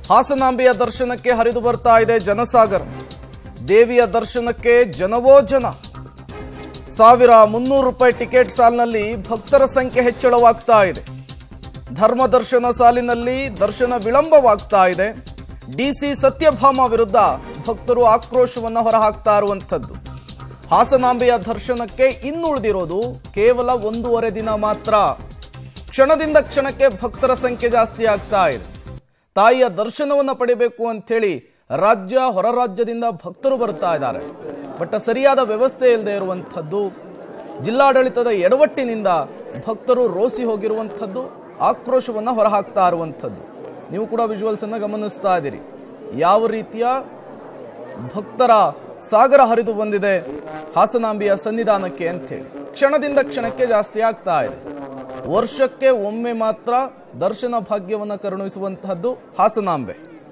ಹಾಸನಾಂಬೆಯ ದರ್ಶನಕ್ಕೆ ಹರಿದು ಬರ್ತಾ ಇದೆ ಜನಸಾಗರ ದೇವಿಯ ದರ್ಶನಕ್ಕೆ ಜನವೋ ಜನ ಸಾವಿರ ಮುನ್ನೂರು ರೂಪಾಯಿ ಟಿಕೆಟ್ ಸಾಲಿನಲ್ಲಿ ಭಕ್ತರ ಸಂಖ್ಯೆ ಹೆಚ್ಚಳವಾಗ್ತಾ ಇದೆ ಧರ್ಮ ದರ್ಶನ ಸಾಲಿನಲ್ಲಿ ದರ್ಶನ ವಿಳಂಬವಾಗ್ತಾ ಇದೆ ಡಿಸಿ ಸತ್ಯಭಾಮ ವಿರುದ್ಧ ಭಕ್ತರು ಆಕ್ರೋಶವನ್ನು ಹೊರಹಾಕ್ತಾ ಇರುವಂಥದ್ದು ಹಾಸನಾಂಬೆಯ ದರ್ಶನಕ್ಕೆ ಇನ್ನುಳಿದಿರೋದು ಕೇವಲ ಒಂದೂವರೆ ದಿನ ಮಾತ್ರ ಕ್ಷಣದಿಂದ ಕ್ಷಣಕ್ಕೆ ಭಕ್ತರ ಸಂಖ್ಯೆ ಜಾಸ್ತಿ ಆಗ್ತಾ ಇದೆ ತಾಯಿಯ ದರ್ಶನವನ್ನು ಪಡಿಬೇಕು ಅಂಥೇಳಿ ರಾಜ್ಯ ಹೊರ ರಾಜ್ಯದಿಂದ ಭಕ್ತರು ಬರ್ತಾ ಇದ್ದಾರೆ ಬಟ್ ಸರಿಯಾದ ವ್ಯವಸ್ಥೆ ಇಲ್ಲದೆ ಇರುವಂಥದ್ದು ಜಿಲ್ಲಾಡಳಿತದ ಎಡವಟ್ಟಿನಿಂದ ಭಕ್ತರು ರೋಸಿ ಹೋಗಿರುವಂಥದ್ದು ಆಕ್ರೋಶವನ್ನು ಹೊರಹಾಕ್ತಾ ಇರುವಂಥದ್ದು ನೀವು ಕೂಡ ವಿಜುವಲ್ಸ್ ಅನ್ನ ಗಮನಿಸ್ತಾ ಇದ್ದೀರಿ ಯಾವ ರೀತಿಯ ಭಕ್ತರ ಸಾಗರ ಹರಿದು ಬಂದಿದೆ ಹಾಸನಾಂಬಿಯ ಸನ್ನಿಧಾನಕ್ಕೆ ಅಂತೇಳಿ ಕ್ಷಣದಿಂದ ಕ್ಷಣಕ್ಕೆ ಜಾಸ್ತಿ ಆಗ್ತಾ ಇದೆ ವರ್ಷಕ್ಕೆ ಒಮ್ಮೆ ಮಾತ್ರ ದರ್ಶನ ಭಾಗ್ಯವನ್ನು ಕರುಣಿಸುವಂತಹದ್ದು ಹಾಸನಾಂಬೆ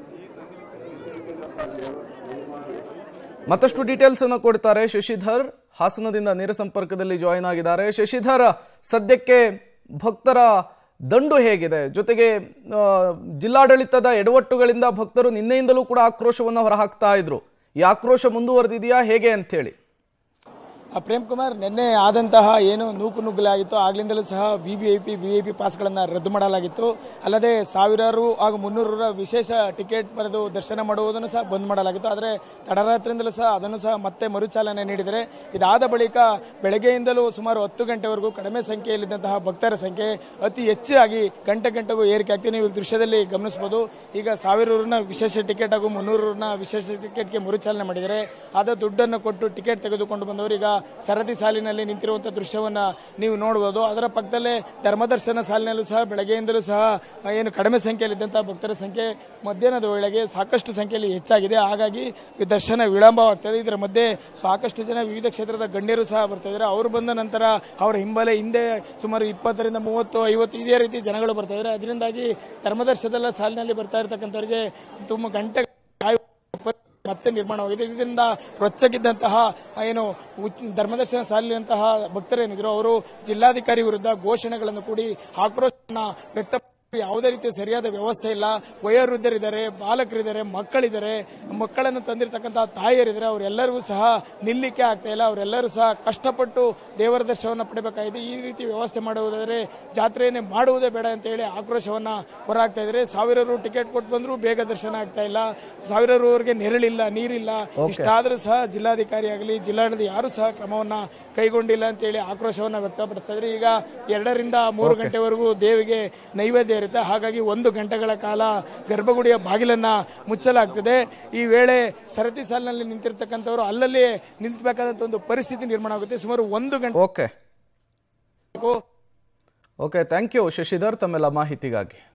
ಮತ್ತಷ್ಟು ಡೀಟೇಲ್ಸ್ ಅನ್ನು ಕೊಡ್ತಾರೆ ಶಶಿಧರ್ ಹಾಸನದಿಂದ ನೇರ ಸಂಪರ್ಕದಲ್ಲಿ ಜಾಯಿನ್ ಆಗಿದ್ದಾರೆ ಶಶಿಧರ್ ಸದ್ಯಕ್ಕೆ ಭಕ್ತರ ದಂಡು ಹೇಗಿದೆ ಜೊತೆಗೆ ಆ, ಜಿಲ್ಲಾಡಳಿತದ ಎಡವಟ್ಟುಗಳಿಂದ ಭಕ್ತರು ನಿನ್ನೆಯಿಂದಲೂ ಕೂಡ ಆಕ್ರೋಶವನ್ನು ಹೊರಹಾಕ್ತಾ ಇದ್ರು ಈ ಆಕ್ರೋಶ ಮುಂದುವರೆದಿದೆಯಾ ಹೇಗೆ ಅಂತ ಹೇಳಿ ಆ ಪ್ರೇಮ್ ಕುಮಾರ್ ನಿನ್ನೆ ಆದಂತಹ ಏನು ನೂಕು ನುಗ್ಗಲಾಗಿತ್ತು ಆಗ್ಲಿಂದಲೂ ಸಹ ವಿವಿಐಪಿ ವಿಐಪಿ ಪಾಸ್ಗಳನ್ನ ರದ್ದು ಮಾಡಲಾಗಿತ್ತು ಅಲ್ಲದೆ ಸಾವಿರಾರು ಹಾಗೂ ಮುನ್ನೂರರ ವಿಶೇಷ ಟಿಕೆಟ್ ಬರೆದು ದರ್ಶನ ಮಾಡುವುದನ್ನು ಸಹ ಬಂದ್ ಮಾಡಲಾಗಿತ್ತು ಆದರೆ ತಡರಾತ್ರಿಯಿಂದಲೂ ಸಹ ಅದನ್ನು ಸಹ ಮತ್ತೆ ಮರುಚಾಲನೆ ನೀಡಿದರೆ ಇದಾದ ಬಳಿಕ ಬೆಳಗ್ಗೆಯಿಂದಲೂ ಸುಮಾರು ಹತ್ತು ಗಂಟೆವರೆಗೂ ಕಡಿಮೆ ಸಂಖ್ಯೆಯಲ್ಲಿದ್ದಂತಹ ಭಕ್ತರ ಸಂಖ್ಯೆ ಅತಿ ಹೆಚ್ಚಾಗಿ ಗಂಟೆ ಗಂಟೆಗೂ ಏರಿಕೆ ಆಗ್ತದೆ ನೀವು ಈ ದೃಶ್ಯದಲ್ಲಿ ಗಮನಿಸಬಹುದು ಈಗ ಸಾವಿರೂರನ್ನ ವಿಶೇಷ ಟಿಕೆಟ್ ಹಾಗೂ ಮುನ್ನೂರನ್ನ ವಿಶೇಷ ಟಿಕೆಟ್ಗೆ ಮರುಚಾಲನೆ ಮಾಡಿದರೆ ಆದ ದುಡ್ಡನ್ನು ಕೊಟ್ಟು ಟಿಕೆಟ್ ತೆಗೆದುಕೊಂಡು ಬಂದವರು ಈಗ ಸರದಿ ಸಾಲಿನಲ್ಲಿ ನಿಂತಿರುವಂತಹ ದೃಶ್ಯವನ್ನ ನೀವು ನೋಡಬಹುದು ಅದರ ಪಕ್ಕದಲ್ಲೇ ಧರ್ಮದರ್ಶನ ಸಾಲಿನಲ್ಲೂ ಸಹ ಬೆಳಗ್ಗೆಯಿಂದಲೂ ಸಹ ಏನು ಕಡಿಮೆ ಸಂಖ್ಯೆಯಲ್ಲಿದ್ದಂತಹ ಭಕ್ತರ ಸಂಖ್ಯೆ ಮಧ್ಯಾಹ್ನದ ವೇಳೆಗೆ ಸಾಕಷ್ಟು ಸಂಖ್ಯೆಯಲ್ಲಿ ಹೆಚ್ಚಾಗಿದೆ ಹಾಗಾಗಿ ಈ ದರ್ಶನ ವಿಳಂಬವಾಗ್ತದೆ ಇದರ ಮಧ್ಯೆ ಸಾಕಷ್ಟು ಜನ ವಿವಿಧ ಕ್ಷೇತ್ರದ ಗಣ್ಯರು ಸಹ ಬರ್ತಾ ಇದ್ದಾರೆ ಅವರು ಬಂದ ನಂತರ ಅವರ ಹಿಂಬಲೆ ಹಿಂದೆ ಸುಮಾರು ಇಪ್ಪತ್ತರಿಂದ ಮೂವತ್ತು ಐವತ್ತು ಇದೇ ರೀತಿ ಜನಗಳು ಬರ್ತಾ ಇದ್ದಾರೆ ಅದರಿಂದಾಗಿ ಧರ್ಮದರ್ಶನದ ಸಾಲಿನಲ್ಲಿ ಬರ್ತಾ ಇರತಕ್ಕಂಥವ್ರಿಗೆ ತುಂಬ ಗಂಟೆ ಕಾಯುವ ಮತ್ತೆ ನಿರ್ಮಾಣವಾಗಿದೆ ಇದರಿಂದ ರೊಚ್ಚಗಿದ್ದಂತಹ ಏನು ಉಚ್- ಧರ್ಮದರ್ಶನ ಸಾಲಿನಂತಹ ಭಕ್ತರೇನಿದ್ರು ಅವರು ಜಿಲ್ಲಾಧಿಕಾರಿ ವಿರುದ್ಧ ಘೋಷಣೆಗಳನ್ನು ಕೂಡಿ ಆಕ್ರೋಶನ ವ್ಯಕ್ತ ಯಾವುದೇ ರೀತಿಯ ಸರಿಯಾದ ವ್ಯವಸ್ಥೆ ಇಲ್ಲ ವಯೋವೃದ್ಧರಿದ್ದಾರೆ ಬಾಲಕರಿದ್ದಾರೆ ಮಕ್ಕಳಿದ್ದಾರೆ ಮಕ್ಕಳನ್ನು ತಂದಿರತಕ್ಕಂತಹ ತಾಯಿಯರಿದ್ದಾರೆ ಅವರೆಲ್ಲರಿಗೂ ಸಹ ನಿಲ್ಲಿಕ್ಕೆ ಆಗ್ತಾ ಇಲ್ಲ ಅವರೆಲ್ಲರೂ ಸಹ ಕಷ್ಟಪಟ್ಟು ದೇವರ ದರ್ಶನವನ್ನು ಪಡೆಯಬೇಕಾಗಿದೆ ಈ ರೀತಿ ವ್ಯವಸ್ಥೆ ಮಾಡುವುದಾದರೆ ಜಾತ್ರೆಯನ್ನೇ ಮಾಡುವುದೇ ಬೇಡ ಅಂತ ಹೇಳಿ ಆಕ್ರೋಶವನ್ನ ಹೊರಹಾಕ್ತಾ ಇದ್ದಾರೆ ಸಾವಿರಾರು ಟಿಕೆಟ್ ಕೊಟ್ಟು ಬಂದರೂ ಬೇಗ ದರ್ಶನ ಆಗ್ತಾ ಇಲ್ಲ ಸಾವಿರಾರುವರೆಗೆ ನೆರಳಿಲ್ಲ ನೀರಿಲ್ಲ ಇಷ್ಟಾದರೂ ಸಹ ಜಿಲ್ಲಾಧಿಕಾರಿ ಆಗಲಿ ಜಿಲ್ಲಾಡಳಿತ ಯಾರು ಸಹ ಕ್ರಮವನ್ನ ಕೈಗೊಂಡಿಲ್ಲ ಅಂತ ಹೇಳಿ ಆಕ್ರೋಶವನ್ನ ವ್ಯಕ್ತಪಡಿಸ್ತಾ ಇದ್ದಾರೆ ಈಗ ಎರಡರಿಂದ ಮೂರು ಗಂಟೆವರೆಗೂ ದೇವಿಗೆ ನೈವೇದ್ಯ ಇರುತ್ತೆ ಹಾಗಾಗಿ ಒಂದು ಗಂಟೆಗಳ ಕಾಲ ಗರ್ಭಗುಡಿಯ ಬಾಗಿಲನ್ನ ಮುಚ್ಚಲಾಗ್ತದೆ ಈ ವೇಳೆ ಸರತಿ ಸಾಲಿನಲ್ಲಿ ನಿಂತಿರ್ತಕ್ಕಂಥವ್ರು ಅಲ್ಲಲ್ಲಿ ನಿಲ್ತಬೇಕಾದಂತ ಒಂದು ಪರಿಸ್ಥಿತಿ ನಿರ್ಮಾಣ ಆಗುತ್ತೆ ಸುಮಾರು ಒಂದು ಗಂಟೆ okay okay thank you Shashidhar ತಮ್ಮೆಲ್ಲ ಮಾಹಿತಿಗಾಗಿ